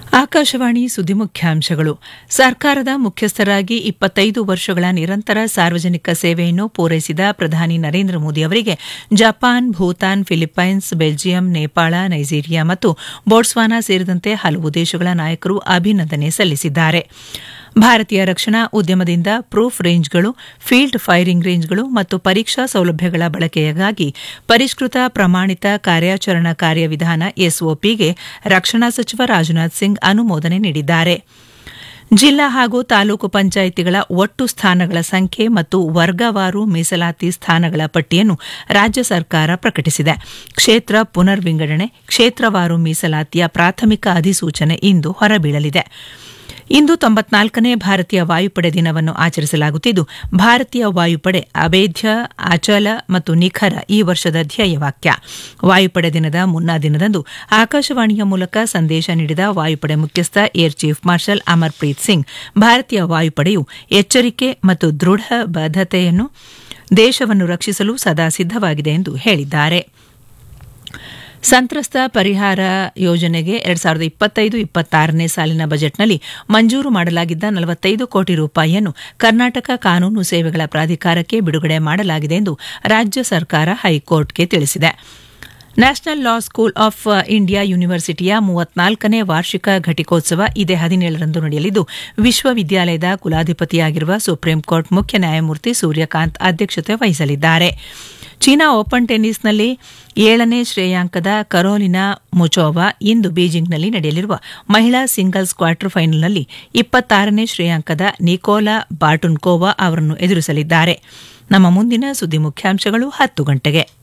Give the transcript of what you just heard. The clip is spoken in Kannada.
ಆಕಾಶವಾಣಿ ಸುದ್ದಿ ಮುಖ್ಯಾಂಶಗಳು ಸರ್ಕಾರದ ಮುಖ್ಯಸ್ಥರಾಗಿ ಇಪ್ಪತ್ತೈದು ವರ್ಷಗಳ ನಿರಂತರ ಸಾರ್ವಜನಿಕ ಸೇವೆಯನ್ನು ಪೂರೈಸಿದ ಪ್ರಧಾನಿ ನರೇಂದ್ರ ಮೋದಿ ಅವರಿಗೆ Japan Bhutan Philippines Belgium Nepal Nigeria ಮತ್ತು ಬೋಟ್ಸ್ವಾನಾ ಸೇರಿದಂತೆ ಹಲವು ದೇಶಗಳ ನಾಯಕರು ಅಭಿನಂದನೆ ಸಲ್ಲಿಸಿದ್ದಾರೆ ಭಾರತೀಯ ರಕ್ಷಣಾ ಉದ್ಯಮದಿಂದ ಪ್ರೂಫ್ ರೇಂಜ್ಗಳು ಫೀಲ್ಡ್ ಫೈರಿಂಗ್ ರೇಂಜ್ಗಳು ಮತ್ತು ಪರೀಕ್ಷಾ ಸೌಲಭ್ಯಗಳ ಬಳಕೆಗಾಗಿ ಪರಿಷ್ಕೃತ ಪ್ರಮಾಣಿತ ಕಾರ್ಯಾಚರಣಾ ಕಾರ್ಯವಿಧಾನ ಎಸ್ಒಪಿಗೆ ರಕ್ಷಣಾ ಸಚಿವ ರಾಜನಾಥ್ ಸಿಂಗ್ ಅನುಮೋದನೆ ನೀಡಿದ್ದಾರೆ ಜಿಲ್ಲಾ ಹಾಗೂ ತಾಲೂಕು ಪಂಚಾಯಿತಿಗಳ ಒಟ್ಟು ಸ್ಥಾನಗಳ ಸಂಖ್ಯೆ ಮತ್ತು ವರ್ಗವಾರು ಮೀಸಲಾತಿ ಸ್ಥಾನಗಳ ಪಟ್ಟಿಯನ್ನು ರಾಜ್ಯ ಸರ್ಕಾರ ಪ್ರಕಟಿಸಿದೆ ಕ್ಷೇತ್ರ ಪುನರ್ ವಿಂಗಡಣೆ ಕ್ಷೇತ್ರವಾರು ಮೀಸಲಾತಿಯ ಪ್ರಾಥಮಿಕ ಅಧಿಸೂಚನೆ ಇಂದು ಹೊರಬೀಳಲಿದೆ ಇಂದು ತೊಂಬತ್ನಾಲ್ಕನೇ ಭಾರತೀಯ ವಾಯುಪಡೆ ದಿನವನ್ನು ಆಚರಿಸಲಾಗುತ್ತಿದ್ದು ಭಾರತೀಯ ವಾಯುಪಡೆ ಅಭೇದ್ಯ ಅಚಲ ಮತ್ತು ನಿಖರ ಈ ವರ್ಷದ ಧ್ಯೇಯವಾಕ್ಯ ವಾಯುಪಡೆ ದಿನದ ಮುನ್ನಾ ದಿನದಂದು ಆಕಾಶವಾಣಿಯ ಮೂಲಕ ಸಂದೇಶ ನೀಡಿದ ವಾಯುಪಡೆ ಮುಖ್ಯಸ್ಥ air chief marshal Amarpreet Singh ಭಾರತೀಯ ವಾಯುಪಡೆಯು ಎಚ್ಚರಿಕೆ ಮತ್ತು ದೃಢ ಬದ್ಧತೆಯನ್ನು ದೇಶವನ್ನು ರಕ್ಷಿಸಲು ಸದಾ ಸಿದ್ದವಾಗಿದೆ ಎಂದು ಹೇಳಿದ್ದಾರೆ ಸಂತ್ರಸ್ತ ಪರಿಹಾರ ಯೋಜನೆಗೆ ಎರಡ್ ಸಾವಿರದ ಇಪ್ಪತ್ತೈದು ಇಪ್ಪತ್ತಾರನೇ ಸಾಲಿನ ಬಜೆಟ್ನಲ್ಲಿ ಮಂಜೂರು ಮಾಡಲಾಗಿದ್ದ ನಲವತ್ತೈದು ಕೋಟಿ ರೂಪಾಯಿಯನ್ನು ಕರ್ನಾಟಕ ಕಾನೂನು ಸೇವೆಗಳ ಪ್ರಾಧಿಕಾರಕ್ಕೆ ಬಿಡುಗಡೆ ಮಾಡಲಾಗಿದೆ ಎಂದು ರಾಜ್ಯ ಸರ್ಕಾರ ಹೈಕೋರ್ಟ್ಗೆ ತಿಳಿಸಿದೆ national law school of India ಯೂನಿವರ್ಸಿಟಿಯ ಮೂವತ್ನಾಲ್ಕನೇ ವಾರ್ಷಿಕ ಘಟಿಕೋತ್ಸವ ಇದೇ ಹದಿನೇಳರಂದು ನಡೆಯಲಿದ್ದು ವಿಶ್ವವಿದ್ಯಾಲಯದ ಕುಲಾಧಿಪತಿಯಾಗಿರುವ ಸುಪ್ರೀಂ ಕೋರ್ಟ್ ಮುಖ್ಯ ನ್ಯಾಯಮೂರ್ತಿ ಸೂರ್ಯಕಾಂತ್ ಅಧ್ಯಕ್ಷತೆ ವಹಿಸಲಿದ್ದಾರೆ ಚೀನಾ ಓಪನ್ ಟೆನ್ನಿಸ್ನಲ್ಲಿ ಏಳನೇ ಶ್ರೇಯಾಂಕದ ಕರೋಲಿನಾ ಮುಚೋವಾ ಇಂದು ಬೀಜಿಂಗ್ನಲ್ಲಿ ನಡೆಯಲಿರುವ ಮಹಿಳಾ ಸಿಂಗಲ್ಸ್ ಕ್ವಾರ್ಟರ್ ಫೈನಲ್ನಲ್ಲಿ ಇಪ್ಪತ್ತಾರನೇ ಶ್ರೇಯಾಂಕದ ನಿಕೋಲಾ ಬಾಟುನ್ಕೋವಾ ಅವರನ್ನು ಎದುರಿಸಲಿದ್ದಾರೆ ನಮ್ಮ ಮುಂದಿನ ಸುದ್ದಿ ಮುಖ್ಯಾಂಶಗಳು ಹತ್ತು ಗಂಟೆಗೆ